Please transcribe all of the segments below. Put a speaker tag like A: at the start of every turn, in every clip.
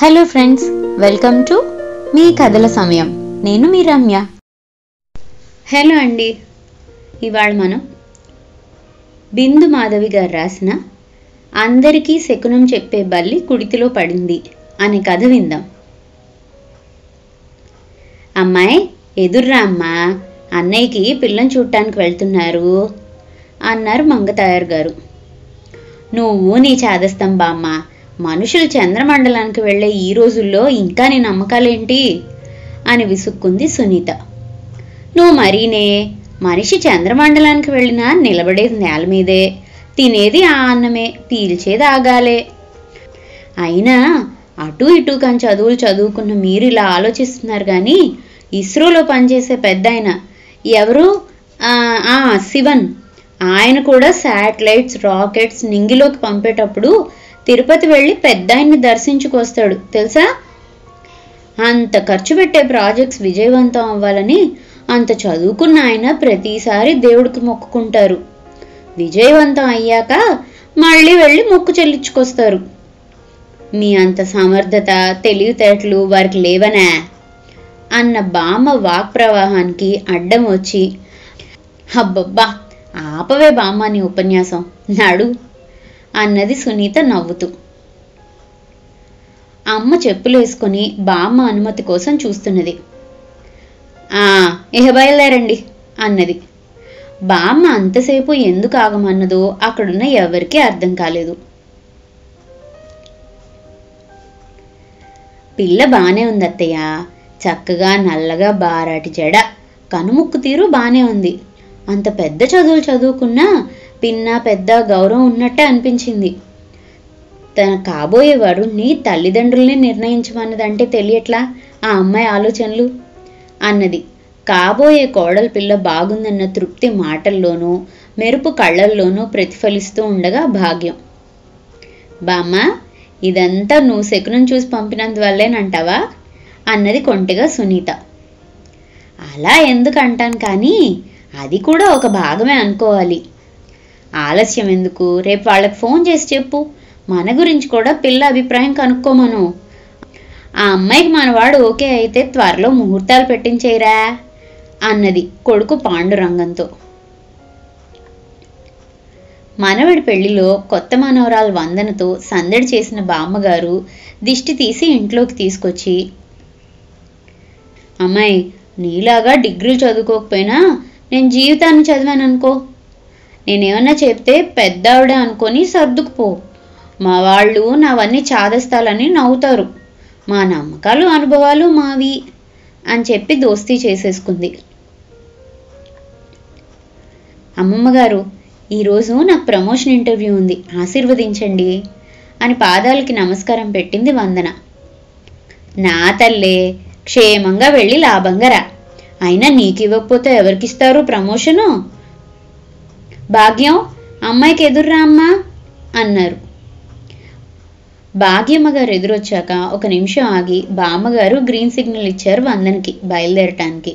A: hello friends welcome to మీ కథల సమయం నేను మీ రమ్య హలో అండి ఇవాళ మనం బిందు మాధవి గారు రాసిన అందరికీ శకునం చెప్పే బల్లి కుడితిలో పడింది అనే కథ విందాం అమ్మాయి ఎదుర్రా అమ్మా అన్నయ్యకి పిల్లని చూడటానికి వెళ్తున్నారు అన్నారు మంగతాయారు గారు నువ్వు నీ చాదస్తం బామ్మ మనుషులు చంద్రమండలానికి వెళ్ళే ఈ రోజుల్లో ఇంకా నీ నమ్మకాలేంటి అని విసుక్కుంది సునీత నువ్వు మరీనే మనిషి చంద్రమండలానికి వెళ్ళినా నిలబడేది నేల మీదే తినేది ఆ అన్నమే పీల్చేది ఆగాలే అయినా అటు ఇటు కాని చదువులు చదువుకున్న మీరు ఇలా ఆలోచిస్తున్నారు కానీ ఇస్రోలో పనిచేసే పెద్ద ఆయన ఎవరు ఆ, ఆ, శివన్ ఆయన కూడా శాటిలైట్స్ రాకెట్స్ నింగిలోకి పంపేటప్పుడు తిరుపతి వెళ్ళి పెద్ద ఆయన్ని దర్శించుకొస్తాడు తెలుసా అంత ఖర్చు పెట్టే ప్రాజెక్ట్స్ విజయవంతం అవ్వాలని అంత చదువుకున్న ఆయన ప్రతిసారి దేవుడికి మొక్కుకుంటారు విజయవంతం అయ్యాక మళ్ళీ వెళ్ళి మొక్కు చెల్లించుకొస్తారు మీ అంత సమర్థత తెలివితేటలు వారికి లేవనా అన్న బామ్మ వాక్ ప్రవాహానికి అడ్డం వచ్చి అబ్బబ్బా ఆపవే బామ్మ నీ ఉపన్యాసం నడు అన్నది సునీత నవ్వుతూ అమ్మ చెప్పులేసుకొని బామ్మ అనుమతి కోసం చూస్తున్నది ఆ ఇహ బయలుదేరండి అన్నది బామ్మ అంతసేపు ఎందుకు ఆగమన్నదో అక్కడున్న ఎవరికీ అర్థం కాలేదు పిల్ల బానే ఉంది అత్తయ్య చక్కగా నల్లగా బారాటి జడ కనుముక్కు తీరు బానే ఉంది అంత పెద్ద చదువులు చదువుకున్నా పిన్న పెద్ద గౌరవం ఉన్నట్టే అనిపించింది తన కాబోయే వరుణ్ణి తల్లిదండ్రుల్ని నిర్ణయించమన్నదంటే తెలియట్లా ఆ అమ్మాయి ఆలోచనలు అన్నది కాబోయే కోడల పిల్ల బాగుందన్న తృప్తి మాటల్లోనూ మెరుపు కళ్ళల్లోనూ ప్రతిఫలిస్తూ ఉండగా భాగ్యం బామ్మ ఇదంతా నువ్వు శకునం చూసి పంపినందువల్లేనంటావా అన్నది కొంటెగా సునీత అలా ఎందుకు అంటాను కానీ అది కూడా ఒక భాగమే అనుకోవాలి ఆలస్యం ఎందుకు రేపు వాళ్ళకి ఫోన్ చేసి చెప్పు మన గురించి కూడా పిల్ల అభిప్రాయం కనుక్కోమను ఆ అమ్మాయికి మనవాడు ఓకే అయితే త్వరలో ముహూర్తాలు పెట్టించేయరా అన్నది కొడుకు పాండురంగంతో మనవడి పెళ్లిలో కొత్త మనవరాలు వందనతో సందడి చేసిన బామ్మగారు దిష్టి తీసి ఇంట్లోకి తీసుకొచ్చి అమ్మాయి నీలాగా డిగ్రీలు చదువుకోకపోయినా నేను జీవితాన్ని చదివాను అనుకో నేనేమన్నా చెప్తే పెద్దావిడ అనుకొని సర్దుకుపో మా వాళ్ళు నావన్నీ చాదస్తాలని నవ్వుతారు మా నమ్మకాలు అనుభవాలు మావి అని చెప్పి దోస్తీ చేసేసుకుంది అమ్మమ్మగారు ఈరోజు నాకు ప్రమోషన్ ఇంటర్వ్యూ ఉంది ఆశీర్వదించండి అని పాదాలకి నమస్కారం పెట్టింది వందన నా తల్లే క్షేమంగా వెళ్ళి లాభంగా రా అయినా నీకు ఇవ్వకపోతే ఎవరికిస్తారు ప్రమోషను భాగ్యం అమ్మాయికి ఎదుర్రా అమ్మా అన్నారు భాగ్యమ్మ గారు ఎదురొచ్చాక ఒక నిమిషం ఆగి బామ్మగారు గ్రీన్ సిగ్నల్ ఇచ్చారు వందనకి బయలుదేరటానికి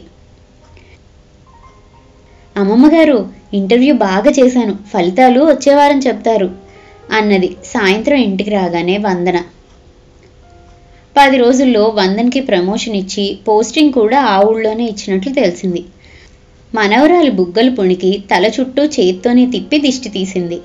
A: అమ్మమ్మ గారు ఇంటర్వ్యూ బాగా చేశాను ఫలితాలు వచ్చే వారం చెప్తారు అన్నది సాయంత్రం ఇంటికి రాగానే వందన పది రోజుల్లో వందన్కి ప్రమోషన్ ఇచ్చి పోస్టింగ్ కూడా ఆ ఊళ్ళోనే ఇచ్చినట్లు తెలిసింది మనవరాలి బుగ్గలు పుణికి తల చుట్టూ చేత్తోనే తిప్పి దిష్టి తీసింది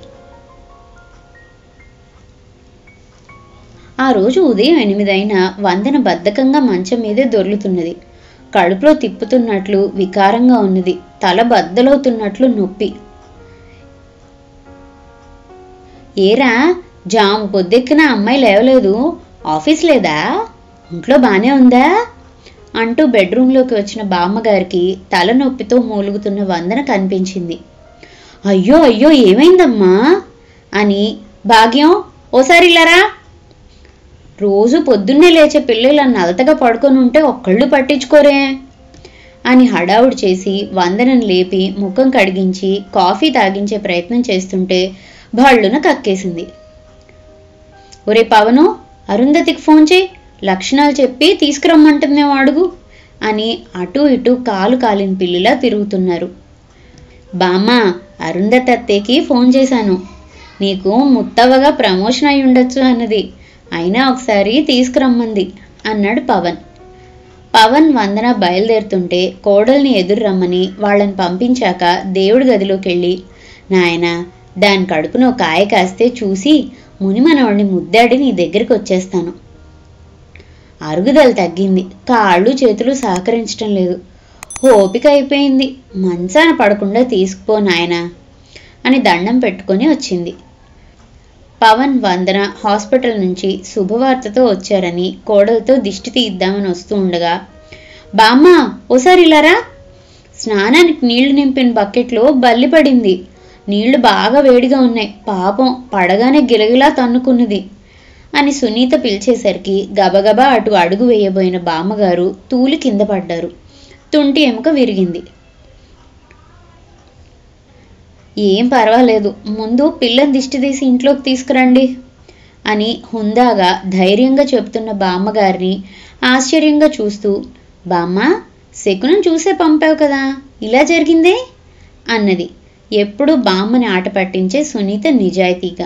A: ఆ రోజు ఉదయం ఎనిమిదైనా వందన బద్ధకంగా మంచం మీదే దొర్లుతున్నది కడుపులో తిప్పుతున్నట్లు వికారంగా ఉన్నది తల బద్దలవుతున్నట్లు నొప్పి ఏరా జాము పొద్దెక్కిన అమ్మాయి లేవలేదు ఆఫీస్ లేదా ఇంట్లో బానే ఉందా అంటూ బెడ్రూమ్లోకి వచ్చిన బామ్మగారికి తలనొప్పితో మూలుగుతున్న వందన కనిపించింది అయ్యో అయ్యో ఏమైందమ్మా అని భాగ్యం ఓసారి ఇలారా రోజు పొద్దున్నే లేచే పిల్లలు నలతగా పడుకొని ఉంటే ఒక్కళ్ళు పట్టించుకోరే అని హడావుడి చేసి వందనను లేపి ముఖం కడిగించి కాఫీ తాగించే ప్రయత్నం చేస్తుంటే భళ్ళున కక్కేసింది ఒరే పవను అరుంధతికి ఫోన్ చేయి లక్షణాలు చెప్పి తీసుకురమ్మంటుందేమో అడుగు అని అటు ఇటు కాలు కాలిన పిల్లులా తిరుగుతున్నారు బామ్మ అరుంధతి అత్తయ్యకి ఫోన్ చేశాను నీకు ముత్తవగా ప్రమోషన్ అయి ఉండొచ్చు అన్నది అయినా ఒకసారి తీసుకురమ్మంది అన్నాడు పవన్ పవన్ వందన బయలుదేరుతుంటే కోడల్ని ఎదురు రమ్మని వాళ్ళని పంపించాక దేవుడి గదిలోకి వెళ్ళి నాయన దాని కడుపున ఒక కాయ కాస్తే చూసి మునిమనవాడిని ముద్దాడి నీ దగ్గరికి వచ్చేస్తాను అరుగుదల తగ్గింది కాళ్ళు చేతులు సహకరించటం లేదు ఓపిక అయిపోయింది మంచాన పడకుండా తీసుకుపో నాయనా అని దండం పెట్టుకొని వచ్చింది పవన్ వందన హాస్పిటల్ నుంచి శుభవార్తతో వచ్చారని కోడలతో దిష్టి తీద్దామని వస్తూ ఉండగా బామ్మ ఓసారి ఇలారా స్నానానికి నీళ్లు నింపిన బకెట్లో బల్లి పడింది నీళ్లు బాగా వేడిగా ఉన్నాయి పాపం పడగానే గిలగిలా తన్నుకున్నది అని సునీత పిలిచేసరికి గబగబా అటు అడుగు వేయబోయిన బామ్మగారు తూలి కింద పడ్డారు తుంటి ఎముక విరిగింది ఏం పర్వాలేదు ముందు పిల్లని దిష్టి తీసి ఇంట్లోకి తీసుకురండి అని హుందాగా ధైర్యంగా చెప్తున్న బామ్మగారిని ఆశ్చర్యంగా చూస్తూ బామ్మ శకునం చూసే పంపావు కదా ఇలా జరిగిందే అన్నది ఎప్పుడు బామ్మని ఆట పట్టించే సునీత నిజాయితీగా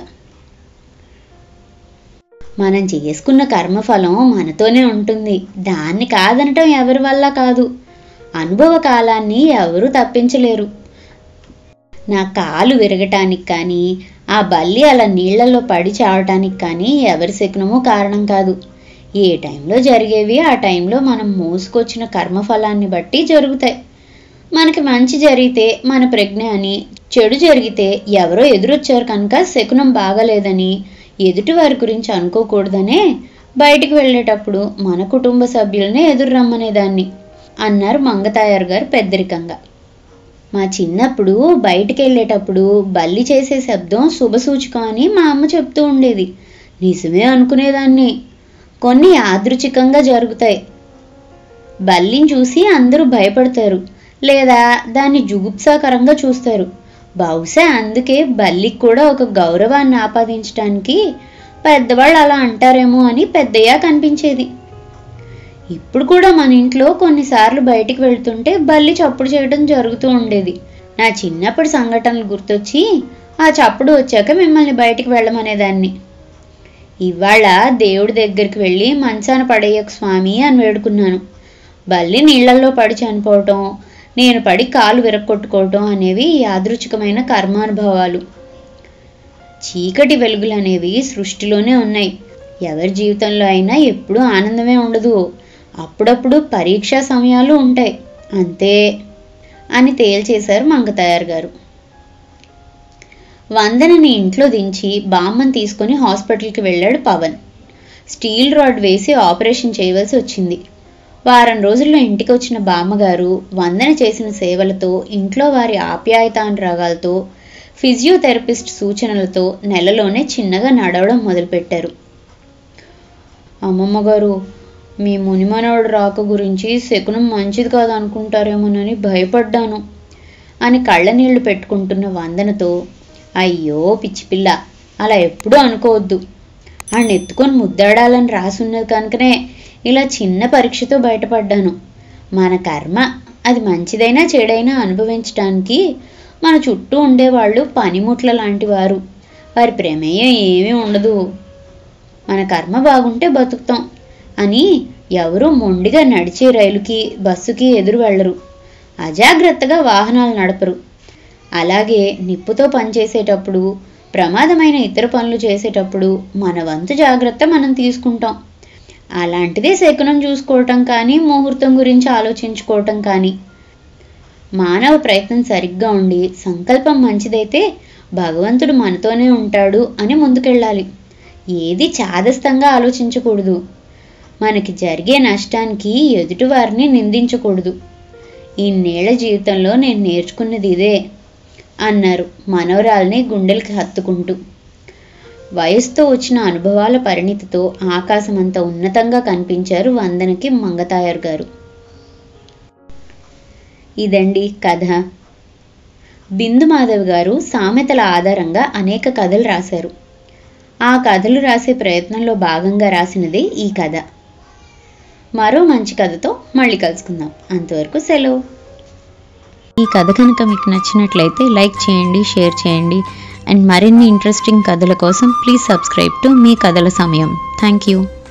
A: మనం చేసుకున్న కర్మఫలం మనతోనే ఉంటుంది దాన్ని కాదనటం ఎవరి వల్ల కాదు అనుభవ కాలాన్ని ఎవరూ తప్పించలేరు నా కాలు విరగటానికి కానీ ఆ బల్లి అలా నీళ్లలో పడి చావటానికి కానీ ఎవరి శకునమూ కారణం కాదు ఏ టైంలో జరిగేవి ఆ టైంలో మనం మోసుకొచ్చిన కర్మఫలాన్ని బట్టి జరుగుతాయి మనకి మంచి జరిగితే మన ప్రజ్ఞ అని చెడు జరిగితే ఎవరో ఎదురొచ్చారు కనుక శకునం బాగలేదని ఎదుటి వారి గురించి అనుకోకూడదనే బయటికి వెళ్ళేటప్పుడు మన కుటుంబ సభ్యులనే ఎదురు రమ్మనేదాన్ని అన్నారు మంగతాయారు గారు పెద్దరికంగా మా చిన్నప్పుడు బయటికి వెళ్ళేటప్పుడు బల్లి చేసే శబ్దం శుభసూచకం అని మా అమ్మ చెప్తూ ఉండేది నిజమే అనుకునేదాన్ని కొన్ని యాదృచ్ఛికంగా జరుగుతాయి బల్లిని చూసి అందరూ భయపడతారు లేదా దాన్ని జుగుప్సాకరంగా చూస్తారు బహుశా అందుకే బల్లికి కూడా ఒక గౌరవాన్ని ఆపాదించడానికి పెద్దవాళ్ళు అలా అంటారేమో అని పెద్దయ్యా కనిపించేది ఇప్పుడు కూడా మన ఇంట్లో కొన్నిసార్లు బయటికి వెళ్తుంటే బల్లి చప్పుడు చేయడం జరుగుతూ ఉండేది నా చిన్నప్పటి సంఘటనలు గుర్తొచ్చి ఆ చప్పుడు వచ్చాక మిమ్మల్ని బయటికి వెళ్ళమనేదాన్ని ఇవాళ దేవుడి దగ్గరికి వెళ్ళి మంచాన పడేయకు స్వామి అని వేడుకున్నాను బల్లి నీళ్లలో పడి చనిపోవటం నేను పడి కాలు విరక్కొట్టుకోవటం అనేవి యాదృచ్ఛికమైన కర్మానుభవాలు చీకటి వెలుగులు అనేవి సృష్టిలోనే ఉన్నాయి ఎవరి జీవితంలో అయినా ఎప్పుడూ ఆనందమే ఉండదు అప్పుడప్పుడు పరీక్షా సమయాలు ఉంటాయి అంతే అని తేల్చేశారు మంగతయారు గారు వందనని ఇంట్లో దించి బామ్మని తీసుకొని హాస్పిటల్కి వెళ్ళాడు పవన్ స్టీల్ రాడ్ వేసి ఆపరేషన్ చేయవలసి వచ్చింది వారం రోజుల్లో ఇంటికి వచ్చిన బామ్మగారు వందన చేసిన సేవలతో ఇంట్లో వారి ఆప్యాయతానురాగాలతో ఫిజియోథెరపిస్ట్ సూచనలతో నెలలోనే చిన్నగా నడవడం మొదలుపెట్టారు అమ్మమ్మ గారు మీ మునిమనోడు రాక గురించి శకునం మంచిది కాదు అనుకుంటారేమోనని భయపడ్డాను అని కళ్ళనీళ్లు పెట్టుకుంటున్న వందనతో అయ్యో పిచ్చిపిల్ల అలా ఎప్పుడూ అనుకోవద్దు ఆడిని ఎత్తుకొని ముద్దాడాలని రాసున్నది కనుకనే ఇలా చిన్న పరీక్షతో బయటపడ్డాను మన కర్మ అది మంచిదైనా చెడైనా అనుభవించడానికి మన చుట్టూ ఉండేవాళ్ళు పనిముట్ల లాంటి వారు వారి ప్రమేయం ఏమీ ఉండదు మన కర్మ బాగుంటే బతుకుతాం అని ఎవరూ మొండిగా నడిచే రైలుకి బస్సుకి ఎదురు వెళ్ళరు అజాగ్రత్తగా వాహనాలు నడపరు అలాగే నిప్పుతో పనిచేసేటప్పుడు ప్రమాదమైన ఇతర పనులు చేసేటప్పుడు మన వంతు జాగ్రత్త మనం తీసుకుంటాం అలాంటిదే శకునం చూసుకోవటం కానీ ముహూర్తం గురించి ఆలోచించుకోవటం కానీ మానవ ప్రయత్నం సరిగ్గా ఉండి సంకల్పం మంచిదైతే భగవంతుడు మనతోనే ఉంటాడు అని ముందుకెళ్ళాలి ఏది చాదస్తంగా ఆలోచించకూడదు మనకి జరిగే నష్టానికి ఎదుటివారిని నిందించకూడదు ఇన్నేళ్ల జీవితంలో నేను నేర్చుకున్నది ఇదే అన్నారు మనవరాల్ని గుండెలకి హత్తుకుంటూ వయసుతో వచ్చిన అనుభవాల పరిణితితో ఆకాశమంత ఉన్నతంగా కనిపించారు వందనకి మంగతాయర్ గారు ఇదండి కథ బిందు మాధవ్ గారు సామెతల ఆధారంగా అనేక కథలు రాశారు ఆ కథలు రాసే ప్రయత్నంలో భాగంగా రాసినదే ఈ కథ మరో మంచి కథతో మళ్ళీ కలుసుకుందాం అంతవరకు సెలవు
B: ఈ కథ కనుక మీకు నచ్చినట్లయితే లైక్ చేయండి షేర్ చేయండి
A: అండ్ మరిన్ని ఇంట్రెస్టింగ్ కథల కోసం ప్లీజ్ సబ్స్క్రైబ్ టు మీ కథల సమయం థ్యాంక్ యూ